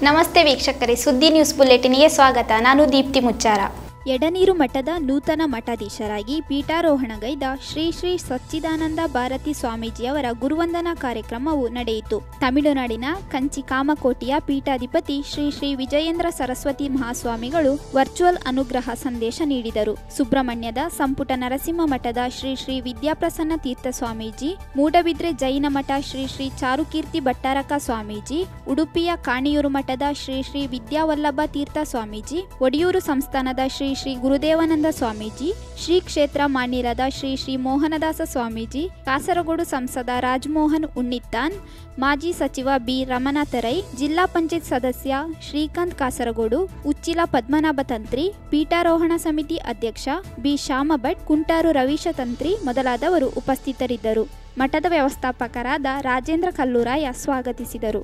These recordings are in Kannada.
ನಮಸ್ತೆ ವೀಕ್ಷಕರೇ ಸುದ್ದಿ ನ್ಯೂಸ್ ಬುಲೆಟಿನ್ಗೆ ಸ್ವಾಗತ ನಾನು ದೀಪ್ತಿ ಮುಚ್ಚಾರ ಎಡನೀರು ಮಠದ ನೂತನ ಮಠಾಧೀಶರಾಗಿ ಪೀಠಾರೋಹಣಗೈದ ಶ್ರೀ ಶ್ರೀ ಸಚ್ಚಿದಾನಂದ ಭಾರತಿ ಸ್ವಾಮೀಜಿಯವರ ಗುರುವಂದನಾ ಕಾರ್ಯಕ್ರಮವು ನಡೆಯಿತು ತಮಿಳುನಾಡಿನ ಕಂಚಿ ಕಾಮಕೋಟಿಯ ಪೀಠಾಧಿಪತಿ ಶ್ರೀ ಶ್ರೀ ವಿಜಯೇಂದ್ರ ಸರಸ್ವತಿ ಮಹಾಸ್ವಾಮಿಗಳು ವರ್ಚುವಲ್ ಅನುಗ್ರಹ ಸಂದೇಶ ನೀಡಿದರು ಸುಬ್ರಹ್ಮಣ್ಯದ ಸಂಪುಟ ನರಸಿಂಹ ಮಠದ ಶ್ರೀ ಶ್ರೀ ವಿದ್ಯಾಪ್ರಸನ್ನ ತೀರ್ಥ ಸ್ವಾಮೀಜಿ ಮೂಡಬಿದ್ರೆ ಜೈನ ಮಠ ಶ್ರೀ ಶ್ರೀ ಚಾರುಕೀರ್ತಿ ಭಟ್ಟಾರಕ ಸ್ವಾಮೀಜಿ ಉಡುಪಿಯ ಕಾಣಿಯೂರು ಮಠದ ಶ್ರೀ ಶ್ರೀ ವಿದ್ಯಾವಲ್ಲಭ ತೀರ್ಥ ಸ್ವಾಮೀಜಿ ಒಡಿಯೂರು ಸಂಸ್ಥಾನದ ಶ್ರೀ ಶ್ರೀ ಗುರುದೇವಾನಂದ ಸ್ವಾಮೀಜಿ ಶ್ರೀ ಕ್ಷೇತ್ರ ಮಾನ್ಯರಾದ ಶ್ರೀ ಶ್ರೀ ಮೋಹನದಾಸ ಸ್ವಾಮೀಜಿ ಕಾಸರಗೋಡು ಸಂಸದ ರಾಜಮೋಹನ್ ಉಣ್ಣಿತ್ತಾನ್ ಮಾಜಿ ಸಚಿವ ಬಿ ರಮನಾಥ ರೈ ಜಿಲ್ಲಾ ಪಂಚಾಯತ್ ಸದಸ್ಯ ಶ್ರೀಕಾಂತ್ ಕಾಸರಗೋಡು ಉಚ್ಚಿಲ ಪದ್ಮನಾಭ ತಂತ್ರಿ ಪೀಠಾರೋಹಣ ಸಮಿತಿ ಅಧ್ಯಕ್ಷ ಬಿ ಶ್ಯಾಮಭಟ್ ಕುಂಟಾರು ರವೀಶ ತಂತ್ರಿ ಮೊದಲಾದವರು ಉಪಸ್ಥಿತರಿದ್ದರು ಮಠದ ವ್ಯವಸ್ಥಾಪಕರಾದ ರಾಜೇಂದ್ರ ಕಲ್ಲೂರಾಯ ಸ್ವಾಗತಿಸಿದರು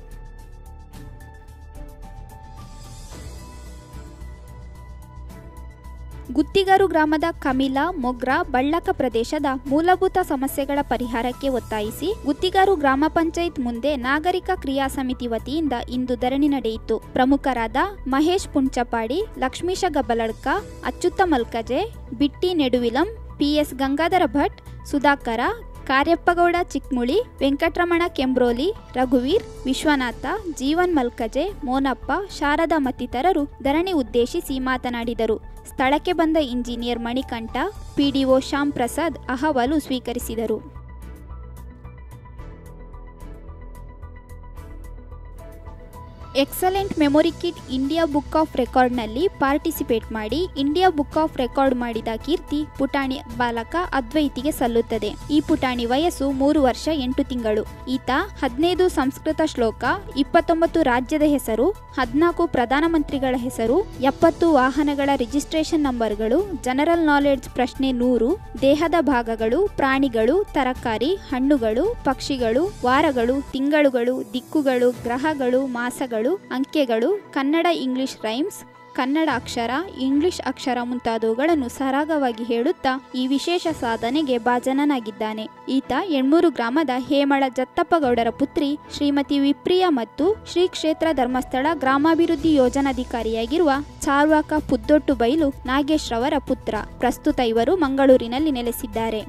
ಗುತ್ತಿಗಾರು ಗ್ರಾಮದ ಕಮಿಲಾ ಮೊಗ್ರಾ ಬಳ್ಳಕ ಪ್ರದೇಶದ ಮೂಲಭೂತ ಸಮಸ್ಯೆಗಳ ಪರಿಹಾರಕ್ಕೆ ಒತ್ತಾಯಿಸಿ ಗುತ್ತಿಗಾರು ಗ್ರಾಮ ಪಂಚಾಯತ್ ಮುಂದೆ ನಾಗರಿಕ ಕ್ರಿಯಾ ಸಮಿತಿ ವತಿಯಿಂದ ಇಂದು ಧರಣಿ ನಡೆಯಿತು ಪ್ರಮುಖರಾದ ಮಹೇಶ್ ಪುಂಚಪಾಡಿ ಲಕ್ಷ್ಮೀಶ ಗಬಲಡ್ಕ ಅಚ್ಯುತ ಮಲ್ಕಜೆ ಬಿಟ್ಟಿ ನೆಡುವಿಲಂ ಪಿಎಸ್ ಗಂಗಾಧರ ಭಟ್ ಸುಧಾಕರ ಕಾರ್ಯಪ್ಪಗೌಡ ಚಿಕ್ಮುಳಿ ವೆಂಕಟರಮಣ ಕೆಂಬ್ರೋಲಿ ರಘುವೀರ್ ವಿಶ್ವನಾಥ ಜೀವನ್ ಮಲ್ಕಜೆ ಮೋನಪ್ಪ ಶಾರದಾ ಮತ್ತಿತರರು ಧರಣಿ ಉದ್ದೇಶಿಸಿ ಮಾತನಾಡಿದರು ಸ್ಥಳಕ್ಕೆ ಬಂದ ಇಂಜಿನಿಯರ್ ಮಣಿಕಂಠ ಪಿಡಿಒ ಶ್ಯಾಮ್ ಪ್ರಸಾದ್ ಅಹವಾಲು ಸ್ವೀಕರಿಸಿದರು excellent memory kit India book of ರೆಕಾರ್ಡ್ನಲ್ಲಿ ಪಾರ್ಟಿಸಿಪೇಟ್ ಮಾಡಿ ಇಂಡಿಯಾ ಬುಕ್ ಆಫ್ ರೆಕಾರ್ಡ್ ಮಾಡಿದ ಕೀರ್ತಿ ಪುಟಾಣಿ ಬಾಲಕ ಅದ್ವೈತಿಗೆ ಸಲ್ಲುತ್ತದೆ ಈ ಪುಟಾಣಿ ವಯಸ್ಸು ಮೂರು ವರ್ಷ ಎಂಟು ತಿಂಗಳು ಈತ ಹದಿನೈದು ಸಂಸ್ಕೃತ ಶ್ಲೋಕ ಇಪ್ಪತ್ತೊಂಬತ್ತು ರಾಜ್ಯದ ಹೆಸರು ಹದಿನಾಲ್ಕು ಪ್ರಧಾನಮಂತ್ರಿಗಳ ಹೆಸರು ಎಪ್ಪತ್ತು ವಾಹನಗಳ ರಿಜಿಸ್ಟ್ರೇಷನ್ ನಂಬರ್ಗಳು ಜನರಲ್ ನಾಲೆಡ್ಜ್ ಪ್ರಶ್ನೆ ನೂರು ದೇಹದ ಭಾಗಗಳು ಪ್ರಾಣಿಗಳು ತರಕಾರಿ ಹಣ್ಣುಗಳು ಪಕ್ಷಿಗಳು ವಾರಗಳು ತಿಂಗಳುಗಳು ದಿಕ್ಕುಗಳು ಗ್ರಹಗಳು ಮಾಸಗಳು ಅಂಕೆಗಳು ಕನ್ನಡ ಇಂಗ್ಲಿಷ್ ರೈಮ್ಸ್ ಕನ್ನಡ ಅಕ್ಷರ ಇಂಗ್ಲಿಷ್ ಅಕ್ಷರ ಮುಂತಾದವುಗಳನ್ನು ಸರಾಗವಾಗಿ ಹೇಳುತ್ತಾ ಈ ವಿಶೇಷ ಸಾಧನೆಗೆ ಭಾಜನನಾಗಿದ್ದಾನೆ ಈತ ಎಣ್ಮೂರು ಗ್ರಾಮದ ಹೇಮಳ ಜತ್ತಪ್ಪಗೌಡರ ಪುತ್ರಿ ಶ್ರೀಮತಿ ವಿಪ್ರಿಯ ಮತ್ತು ಶ್ರೀ ಕ್ಷೇತ್ರ ಧರ್ಮಸ್ಥಳ ಗ್ರಾಮಾಭಿವೃದ್ಧಿ ಯೋಜನಾಧಿಕಾರಿಯಾಗಿರುವ ಚಾರ್ವಾಕ ಪುದ್ದೊಟ್ಟು ಬೈಲು ನಾಗೇಶ್ ರವರ ಪುತ್ರ ಪ್ರಸ್ತುತ ಇವರು ಮಂಗಳೂರಿನಲ್ಲಿ ನೆಲೆಸಿದ್ದಾರೆ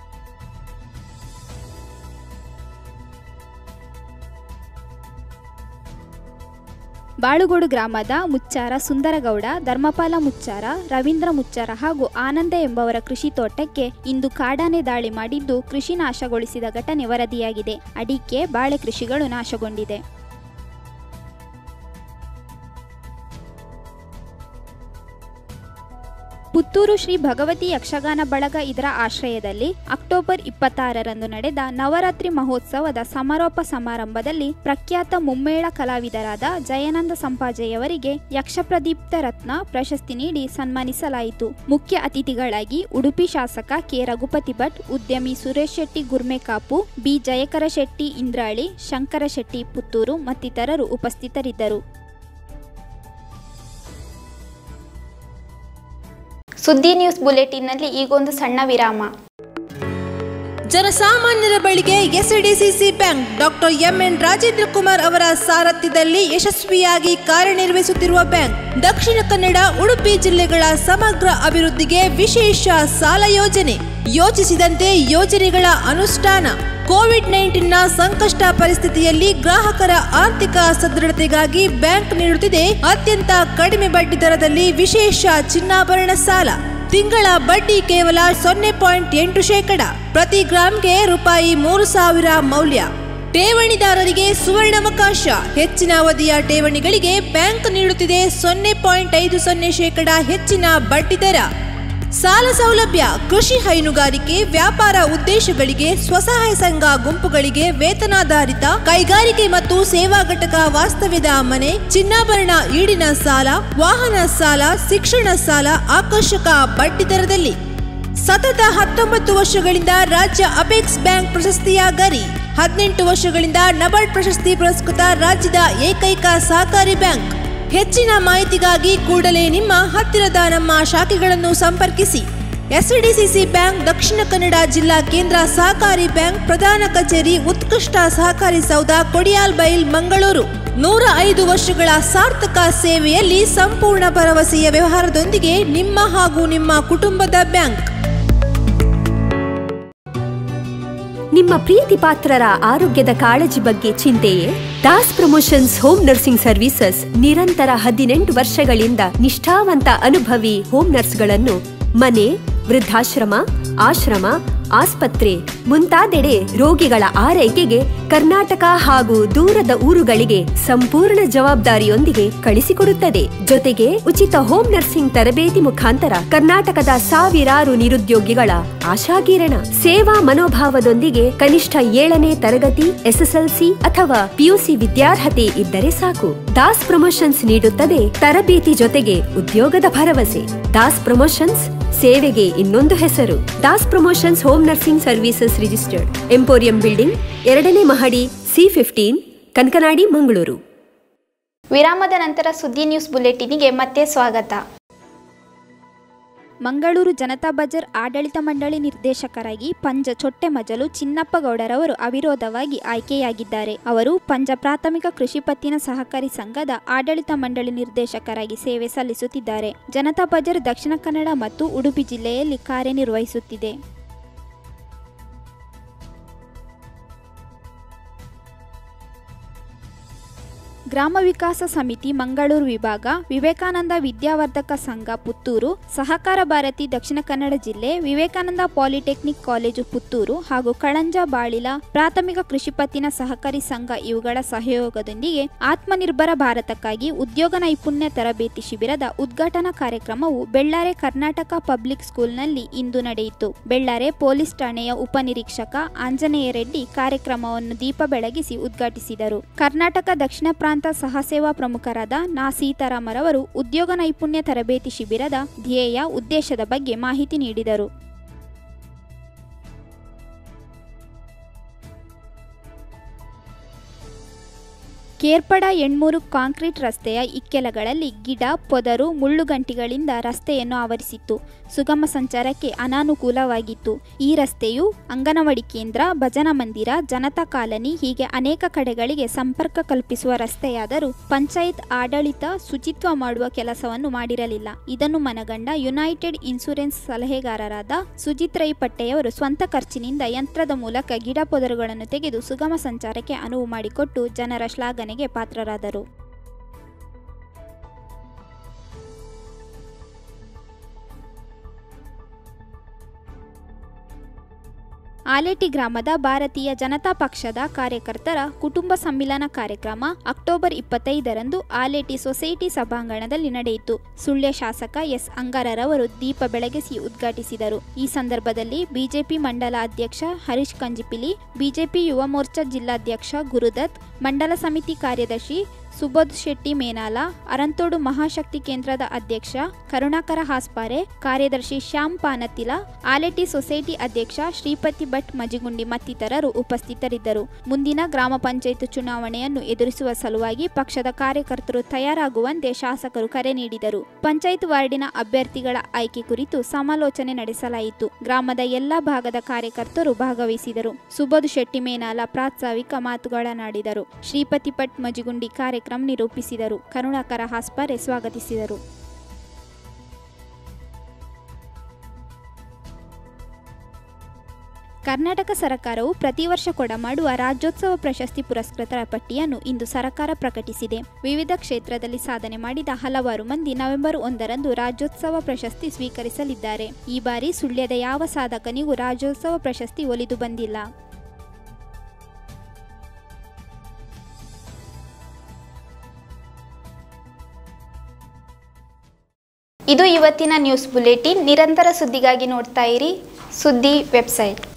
ಬಾಳುಗೋಡು ಗ್ರಾಮದ ಮುಚ್ಚಾರ ಸುಂದರಗೌಡ ಧರ್ಮಪಾಲ ಮುಚ್ಚಾರ ರವೀಂದ್ರ ಮುಚ್ಚಾರ ಹಾಗೂ ಆನಂದ ಎಂಬವರ ಕೃಷಿ ತೋಟಕ್ಕೆ ಇಂದು ಕಾಡಾನೆ ದಾಳಿ ಮಾಡಿದ್ದು ಕೃಷಿ ನಾಶಗೊಳಿಸಿದ ಘಟನೆ ವರದಿಯಾಗಿದೆ ಅಡಿಕೆ ಬಾಳೆ ಕೃಷಿಗಳು ನಾಶಗೊಂಡಿದೆ ಪುತ್ತೂರು ಶ್ರೀ ಭಗವತಿ ಯಕ್ಷಗಾನ ಬಳಗ ಇದರ ಆಶ್ರಯದಲ್ಲಿ ಅಕ್ಟೋಬರ್ ಇಪ್ಪತ್ತಾರರಂದು ನಡೆದ ನವರಾತ್ರಿ ಮಹೋತ್ಸವದ ಸಮಾರೋಪ ಸಮಾರಂಭದಲ್ಲಿ ಪ್ರಖ್ಯಾತ ಮುಮ್ಮೇಳ ಕಲಾವಿದರಾದ ಜಯಾನಂದ ಸಂಪಾಜೆಯವರಿಗೆ ಯಕ್ಷಪ್ರದೀಪ್ತ ರತ್ನ ಪ್ರಶಸ್ತಿ ನೀಡಿ ಸನ್ಮಾನಿಸಲಾಯಿತು ಮುಖ್ಯ ಅತಿಥಿಗಳಾಗಿ ಉಡುಪಿ ಶಾಸಕ ಕೆ ರಘುಪತಿ ಭಟ್ ಉದ್ಯಮಿ ಸುರೇಶ್ ಶೆಟ್ಟಿ ಗುರ್ಮೆಕಾಪು ಬಿ ಜಯಕರ ಶೆಟ್ಟಿ ಇಂದ್ರಾಳಿ ಶಂಕರ ಶೆಟ್ಟಿ ಪುತ್ತೂರು ಮತ್ತಿತರರು ಉಪಸ್ಥಿತರಿದ್ದರು ಸುದ್ದಿ ನ್ಯೂಸ್ ಬುಲೆಟಿನ್ನಲ್ಲಿ ಈಗೊಂದು ಸಣ್ಣ ವಿರಾಮ ಜನಸಾಮಾನ್ಯರ ಬಳಿಗೆ SDCC bank doctor MN Rajendra Kumar ಅವರ ಸಾರಥ್ಯದಲ್ಲಿ ಯಶಸ್ವಿಯಾಗಿ ಕಾರ್ಯನಿರ್ವಹಿಸುತ್ತಿರುವ ಬ್ಯಾಂಕ್ ದಕ್ಷಿಣ ಕನ್ನಡ ಉಡುಪಿ ಜಿಲ್ಲೆಗಳ ಸಮಗ್ರ ಅಭಿವೃದ್ಧಿಗೆ ವಿಶೇಷ ಸಾಲ ಯೋಜನೆ ಯೋಚಿಸಿದಂತೆ ಯೋಜನೆಗಳ ಅನುಷ್ಠಾನ ಕೋವಿಡ್ ನೈನ್ಟೀನ್ನ ಸಂಕಷ್ಟ ಪರಿಸ್ಥಿತಿಯಲ್ಲಿ ಗ್ರಾಹಕರ ಆರ್ಥಿಕ ಸದೃಢತೆಗಾಗಿ ಬ್ಯಾಂಕ್ ನೀಡುತ್ತಿದೆ ಅತ್ಯಂತ ಕಡಿಮೆ ಬಡ್ಡಿ ದರದಲ್ಲಿ ವಿಶೇಷ ಚಿನ್ನಾಭರಣ ಸಾಲ ತಿಂಗಳ ಬಡ್ಡಿ ಕೇವಲ ಸೊನ್ನೆ ಪಾಯಿಂಟ್ ಎಂಟು ಶೇಕಡ ಪ್ರತಿ ಗ್ರಾಂಗೆ ರೂಪಾಯಿ ಮೂರು ಸಾವಿರ ಮೌಲ್ಯ ಠೇವಣಿದಾರರಿಗೆ ಸುವರ್ಣಾವಕಾಶ ಹೆಚ್ಚಿನ ಅವಧಿಯ ಠೇವಣಿಗಳಿಗೆ ಬ್ಯಾಂಕ್ ನೀಡುತ್ತಿದೆ ಸೊನ್ನೆ ಪಾಯಿಂಟ್ ಐದು ಸೊನ್ನೆ ಶೇಕಡ ಹೆಚ್ಚಿನ ಬಡ್ಡಿ ದರ ಸಾಲ ಸೌಲಭ್ಯ ಕೃಷಿ ಹೈನುಗಾರಿಕೆ ವ್ಯಾಪಾರ ಉದ್ದೇಶಗಳಿಗೆ ಸ್ವಸಹಾಯ ಸಂಘ ಗುಂಪುಗಳಿಗೆ ವೇತನಾಧಾರಿತ ಕೈಗಾರಿಕೆ ಮತ್ತು ಸೇವಾ ಘಟಕ ವಾಸ್ತವ್ಯದ ಮನೆ ಚಿನ್ನಾಭರಣ ಈಡಿನ ಸಾಲ ವಾಹನ ಸಾಲ ಶಿಕ್ಷಣ ಸಾಲ ಆಕರ್ಷಕ ಬಡ್ಡಿ ದರದಲ್ಲಿ ಸತತ ಹತ್ತೊಂಬತ್ತು ವರ್ಷಗಳಿಂದ ರಾಜ್ಯ ಅಪೆಕ್ಸ್ ಬ್ಯಾಂಕ್ ಪ್ರಶಸ್ತಿಯ ಗರಿ ಹದಿನೆಂಟು ವರ್ಷಗಳಿಂದ ನಬಾರ್ಡ್ ಪ್ರಶಸ್ತಿ ಪುರಸ್ಕೃತ ರಾಜ್ಯದ ಏಕೈಕ ಸಹಕಾರಿ ಬ್ಯಾಂಕ್ ಹೆಚ್ಚಿನ ಮಾಹಿತಿಗಾಗಿ ಕೂಡಲೇ ನಿಮ್ಮ ಹತ್ತಿರದ ನಮ್ಮ ಶಾಖೆಗಳನ್ನು ಸಂಪರ್ಕಿಸಿ ಎಸ್ಡಿಸಿಸಿ ಬ್ಯಾಂಕ್ ದಕ್ಷಿಣ ಕನ್ನಡ ಜಿಲ್ಲಾ ಕೇಂದ್ರ ಸಹಕಾರಿ ಬ್ಯಾಂಕ್ ಪ್ರಧಾನ ಕಚೇರಿ ಉತ್ಕೃಷ್ಟ ಸಹಕಾರಿ ಸೌಧ ಕೊಡಿಯಾಲ್ ಬೈಲ್ ಮಂಗಳೂರು ನೂರ ಐದು ವರ್ಷಗಳ ಸಾರ್ಥಕ ಸೇವೆಯಲ್ಲಿ ಸಂಪೂರ್ಣ ಭರವಸೆಯ ವ್ಯವಹಾರದೊಂದಿಗೆ ನಿಮ್ಮ ಹಾಗೂ ನಿಮ್ಮ ಕುಟುಂಬದ ಬ್ಯಾಂಕ್ ನಿಮ್ಮ ಪ್ರೀತಿ ಪಾತ್ರರ ಆರೋಗ್ಯದ ಕಾಳಜಿ ಬಗ್ಗೆ ಚಿಂತೆಯೇ Das promotions home nursing services ನಿರಂತರ ಹದಿನೆಂಟು ವರ್ಷಗಳಿಂದ ನಿಷ್ಠಾವಂತ ಅನುಭವಿ ಹೋಮ್ ನರ್ಸ್ಗಳನ್ನು ಮನೆ ವೃದ್ಧಾಶ್ರಮ ಆಶ್ರಮ ಆಸ್ಪತ್ರೆ ಮುಂತಾದೆಡೆ ರೋಗಿಗಳ ಆರೈಕೆಗೆ ಕರ್ನಾಟಕ ಹಾಗೂ ದೂರದ ಊರುಗಳಿಗೆ ಸಂಪೂರ್ಣ ಜವಾಬ್ದಾರಿಯೊಂದಿಗೆ ಕಳಿಸಿಕೊಡುತ್ತದೆ ಜೊತೆಗೆ ಉಚಿತ ಹೋಮ್ ನರ್ಸಿಂಗ್ ತರಬೇತಿ ಮುಖಾಂತರ ಕರ್ನಾಟಕದ ಸಾವಿರಾರು ನಿರುದ್ಯೋಗಿಗಳ ಆಶಾಕಿರಣ ಸೇವಾ ಮನೋಭಾವದೊಂದಿಗೆ ಕನಿಷ್ಠ ಏಳನೇ ತರಗತಿ ಎಸ್ಎಸ್ಎಲ್ಸಿ ಅಥವಾ ಪಿಯುಸಿ ವಿದ್ಯಾರ್ಹತೆ ಇದ್ದರೆ ಸಾಕು ದಾಸ್ ಪ್ರಮೋಷನ್ಸ್ ನೀಡುತ್ತದೆ ತರಬೇತಿ ಜೊತೆಗೆ ಉದ್ಯೋಗದ ಭರವಸೆ ದಾಸ್ ಪ್ರಮೋಷನ್ಸ್ ಸೇವೆಗೆ ಇನ್ನೊಂದು ಹೆಸರು Das promotions home nursing services registered emporium building ಎರಡನೇ ಮಹಡಿ ಸಿ ಫಿಫ್ಟೀನ್ ಕನಕನಾಡಿ ಮಂಗಳೂರು ವಿರಾಮದ ನಂತರ ಸುದ್ದಿ ನ್ಯೂಸ್ ಬುಲೆಟಿನಿಗೆ ಮತ್ತೆ ಸ್ವಾಗತ ಮಂಗಳೂರು ಜನತಾ ಬಜಾರ್ ಆಡಳಿತ ಮಂಡಳಿ ನಿರ್ದೇಶಕರಾಗಿ ಪಂಜ ಚೊಟ್ಟೆಮಜಲು ಚಿನ್ನಪ್ಪ ಗೌಡರವರು ಅವಿರೋಧವಾಗಿ ಆಯ್ಕೆಯಾಗಿದ್ದಾರೆ ಅವರು ಪಂಜ ಪ್ರಾಥಮಿಕ ಕೃಷಿ ಪತ್ತಿನ ಸಹಕಾರಿ ಸಂಘದ ಆಡಳಿತ ಮಂಡಳಿ ನಿರ್ದೇಶಕರಾಗಿ ಸೇವೆ ಸಲ್ಲಿಸುತ್ತಿದ್ದಾರೆ ಜನತಾ ಬಜಾರ್ ದಕ್ಷಿಣ ಕನ್ನಡ ಮತ್ತು ಉಡುಪಿ ಜಿಲ್ಲೆಯಲ್ಲಿ ಕಾರ್ಯನಿರ್ವಹಿಸುತ್ತಿದೆ ಗ್ರಾಮ ವಿಕಾಸ ಸಮಿತಿ ಮಂಗಳೂರು ವಿಭಾಗ ವಿವೇಕಾನಂದ ವಿದ್ಯಾವರ್ಧಕ ಸಂಘ ಪುತ್ತೂರು ಸಹಕಾರ ಭಾರತಿ ದಕ್ಷಿಣ ಕನ್ನಡ ಜಿಲ್ಲೆ ವಿವೇಕಾನಂದ ಪಾಲಿಟೆಕ್ನಿಕ್ ಕಾಲೇಜು ಪುತ್ತೂರು ಹಾಗೂ ಕಳಂಜ ಬಾಳಿಲ ಪ್ರಾಥಮಿಕ ಕೃಷಿ ಪತ್ತಿನ ಸಹಕಾರಿ ಸಂಘ ಇವುಗಳ ಸಹಯೋಗದೊಂದಿಗೆ ಆತ್ಮನಿರ್ಭರ ಭಾರತಕ್ಕಾಗಿ ಉದ್ಯೋಗ ನೈಪುಣ್ಯ ತರಬೇತಿ ಶಿಬಿರದ ಉದ್ಘಾಟನಾ ಕಾರ್ಯಕ್ರಮವು ಬೆಳ್ಳಾರೆ ಕರ್ನಾಟಕ ಪಬ್ಲಿಕ್ ಸ್ಕೂಲ್ನಲ್ಲಿ ಇಂದು ನಡೆಯಿತು ಬೆಳ್ಳಾರೆ ಪೊಲೀಸ್ ಠಾಣೆಯ ಉಪನಿರೀಕ್ಷಕ ಆಂಜನೇಯ ರೆಡ್ಡಿ ಕಾರ್ಯಕ್ರಮವನ್ನು ದೀಪ ಬೆಳಗಿಸಿ ಉದ್ಘಾಟಿಸಿದರು ಕರ್ನಾಟಕ ದಕ್ಷಿಣ ಪ್ರಾಂತ ಸಹಸೇವಾ ಪ್ರಮುಖರಾದ ನಾ ಸೀತಾರಾಮರವರು ಉದ್ಯೋಗ ನೈಪುಣ್ಯ ತರಬೇತಿ ಶಿಬಿರದ ಧ್ಯೇಯ ಉದ್ದೇಶದ ಬಗ್ಗೆ ಮಾಹಿತಿ ನೀಡಿದರು ಕೇರ್ಪಡ ಎಣ್ಮೂರು ಕಾಂಕ್ರೀಟ್ ರಸ್ತೆಯ ಇಕ್ಕೆಲಗಳಲ್ಲಿ ಗಿಡ ಪೊದರು ಮುಳ್ಳುಗಂಟಿಗಳಿಂದ ರಸ್ತೆಯನ್ನು ಆವರಿಸಿತ್ತು ಸುಗಮ ಸಂಚಾರಕ್ಕೆ ಅನಾನುಕೂಲವಾಗಿತ್ತು ಈ ರಸ್ತೆಯು ಅಂಗನವಾಡಿ ಕೇಂದ್ರ ಭಜನಾ ಮಂದಿರ ಜನತಾ ಕಾಲನಿ ಹೀಗೆ ಅನೇಕ ಕಡೆಗಳಿಗೆ ಸಂಪರ್ಕ ಕಲ್ಪಿಸುವ ರಸ್ತೆಯಾದರೂ ಪಂಚಾಯತ್ ಆಡಳಿತ ಶುಚಿತ್ವ ಮಾಡುವ ಕೆಲಸವನ್ನು ಮಾಡಿರಲಿಲ್ಲ ಇದನ್ನು ಮನಗಂಡ ಯುನೈಟೆಡ್ ಇನ್ಸೂರೆನ್ಸ್ ಸಲಹೆಗಾರರಾದ ಸುಜಿತ್ ರೈ ಪಟ್ಟೆಯವರು ಸ್ವಂತ ಖರ್ಚಿನಿಂದ ಯಂತ್ರದ ಮೂಲಕ ಗಿಡ ಪೊದರುಗಳನ್ನು ತೆಗೆದು ಸುಗಮ ಸಂಚಾರಕ್ಕೆ ಅನುವು ಮಾಡಿಕೊಟ್ಟು ಜನರ ಶ್ಲಾಘನೆಗೆ ಪಾತ್ರರಾದರು ಆಲೇಟಿ ಗ್ರಾಮದ ಭಾರತೀಯ ಜನತಾ ಪಕ್ಷದ ಕಾರ್ಯಕರ್ತರ ಕುಟುಂಬ ಸಮ್ಮಿಲನ ಕಾರ್ಯಕ್ರಮ ಅಕ್ಟೋಬರ್ ಇಪ್ಪತ್ತೈದರಂದು ಆಲೇಟಿ ಸೊಸೈಟಿ ಸಭಾಂಗಣದಲ್ಲಿ ನಡೆಯಿತು ಸುಳ್ಯ ಶಾಸಕ ಎಸ್ ಅಂಗಾರರವರು ದೀಪ ಬೆಳಗಿಸಿ ಉದ್ಘಾಟಿಸಿದರು ಈ ಸಂದರ್ಭದಲ್ಲಿ ಬಿಜೆಪಿ ಮಂಡಲ ಅಧ್ಯಕ್ಷ ಹರೀಶ್ ಕಂಜಿಪಿಲಿ ಬಿಜೆಪಿ ಯುವ ಮೋರ್ಚಾ ಜಿಲ್ಲಾಧ್ಯಕ್ಷ ಗುರುದತ್ ಮಂಡಲ ಸಮಿತಿ ಕಾರ್ಯದರ್ಶಿ ಸುಬೋಧ್ ಶೆಟ್ಟಿ ಮೇನಾಲ ಅರಂತೋಡು ಮಹಾಶಕ್ತಿ ಕೇಂದ್ರದ ಅಧ್ಯಕ್ಷ ಕರುಣಾಕರ ಹಾಸ್ಪಾರೆ ಕಾರ್ಯದರ್ಶಿ ಶ್ಯಾಮ್ ಪಾನತಿಲ ಆಲೆಟಿ ಸೊಸೈಟಿ ಅಧ್ಯಕ್ಷ ಶ್ರೀಪತಿ ಭಟ್ ಮಜಿಗುಂಡಿ ಮತ್ತಿತರರು ಉಪಸ್ಥಿತರಿದ್ದರು ಮುಂದಿನ ಗ್ರಾಮ ಪಂಚಾಯತ್ ಚುನಾವಣೆಯನ್ನು ಎದುರಿಸುವ ಸಲುವಾಗಿ ಪಕ್ಷದ ಕಾರ್ಯಕರ್ತರು ತಯಾರಾಗುವಂತೆ ಶಾಸಕರು ಕರೆ ನೀಡಿದರು ಪಂಚಾಯತ್ ವಾರ್ಡಿನ ಅಭ್ಯರ್ಥಿಗಳ ಆಯ್ಕೆ ಕುರಿತು ಸಮಾಲೋಚನೆ ನಡೆಸಲಾಯಿತು ಗ್ರಾಮದ ಎಲ್ಲಾ ಭಾಗದ ಕಾರ್ಯಕರ್ತರು ಭಾಗವಹಿಸಿದರು ಸುಬೋಧ್ ಶೆಟ್ಟಿ ಮೇನಾಲ ಪ್ರಾಸ್ತಾವಿಕ ಮಾತುಗಳನ್ನಾಡಿದರು ಶ್ರೀಪತಿ ಭಟ್ ಮಜಿಗುಂಡಿ ಕಾರ್ಯಕ್ರಮ ನಿರೂಪಿಸಿದರು ಕರುಣಾಕರ ಹಾಸ್ಪಾರೆ ಸ್ವಾಗತಿಸಿದರು ಕರ್ನಾಟಕ ಸರ್ಕಾರವು ಪ್ರತಿ ವರ್ಷ ಕೊಡಮಾಡುವ ರಾಜ್ಯೋತ್ಸವ ಪ್ರಶಸ್ತಿ ಪುರಸ್ಕೃತರ ಪಟ್ಟಿಯನ್ನು ಇಂದು ಸರ್ಕಾರ ಪ್ರಕಟಿಸಿದೆ ವಿವಿಧ ಕ್ಷೇತ್ರದಲ್ಲಿ ಸಾಧನೆ ಮಾಡಿದ ಹಲವಾರು ಮಂದಿ ನವೆಂಬರ್ ಒಂದರಂದು ರಾಜ್ಯೋತ್ಸವ ಪ್ರಶಸ್ತಿ ಸ್ವೀಕರಿಸಲಿದ್ದಾರೆ ಈ ಬಾರಿ ಸುಳ್ಯದ ಯಾವ ಸಾಧಕನಿಗೂ ರಾಜ್ಯೋತ್ಸವ ಪ್ರಶಸ್ತಿ ಒಲಿದು ಬಂದಿಲ್ಲ ಇದು ಇವತ್ತಿನ ನ್ಯೂಸ್ ಬುಲೆಟಿನ್ ನಿರಂತರ ಸುದ್ದಿಗಾಗಿ ನೋಡ್ತಾ ಇರಿ ಸುದ್ದಿ ವೆಬ್ಸೈಟ್